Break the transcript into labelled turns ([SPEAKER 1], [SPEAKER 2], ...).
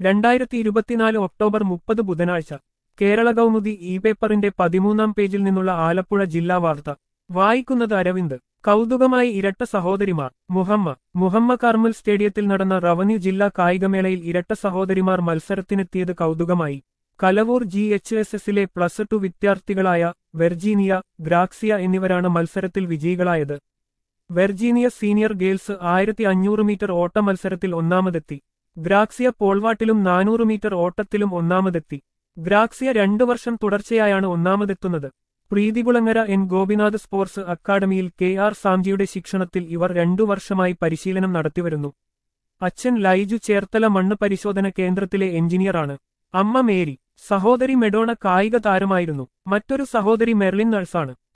[SPEAKER 1] രണ്ടായിരത്തി ഇരുപത്തിനാല് ഒക്ടോബർ മുപ്പത് ബുധനാഴ്ച കേരള കൗമുദി ഇ പേപ്പറിന്റെ പതിമൂന്നാം പേജിൽ നിന്നുള്ള ആലപ്പുഴ ജില്ലാ വാർത്ത വായിക്കുന്നത് അരവിന്ദ് കൗതുകമായി ഇരട്ട സഹോദരിമാർ മുഹമ്മ മുഹമ്മ കാർമൽ സ്റ്റേഡിയത്തിൽ നടന്ന റവന്യൂ ജില്ലാ കായികമേളയിൽ ഇരട്ട സഹോദരിമാർ മത്സരത്തിനെത്തിയത് കൗതുകമായി കലവൂർ ജി എച്ച് എസ് എസിലെ പ്ലസ് ടു വിദ്യാർത്ഥികളായ വെർജീനിയ ഗ്രാക്സിയ എന്നിവരാണ് മത്സരത്തിൽ വിജയികളായത് വെർജീനിയ സീനിയർ ഗേൾസ് ആയിരത്തി അഞ്ഞൂറ് മീറ്റർ ഓട്ട മത്സരത്തിൽ ഒന്നാമതെത്തി ഗ്രാക്സിയ പോൾവാട്ടിലും നാനൂറ് മീറ്റർ ഓട്ടത്തിലും ഒന്നാമതെത്തി ഗ്രാക്സിയ രണ്ടു വർഷം തുടർച്ചയായാണ് ഒന്നാമതെത്തുന്നത് Preethikulangara N Gopinath sports academy K R സാംജിയുടെ ശിക്ഷണത്തിൽ ഇവർ രണ്ടു വർഷമായി പരിശീലനം നടത്തിവരുന്നു അച്ഛൻ ലൈജു ചേർത്തല മണ്ണ് പരിശോധന കേന്ദ്രത്തിലെ എഞ്ചിനീയറാണ് അമ്മ മേരി സഹോദരി മെഡോണ കായിക താരമായിരുന്നു മറ്റൊരു സഹോദരി മെർലിൻ നഴ്സാണ്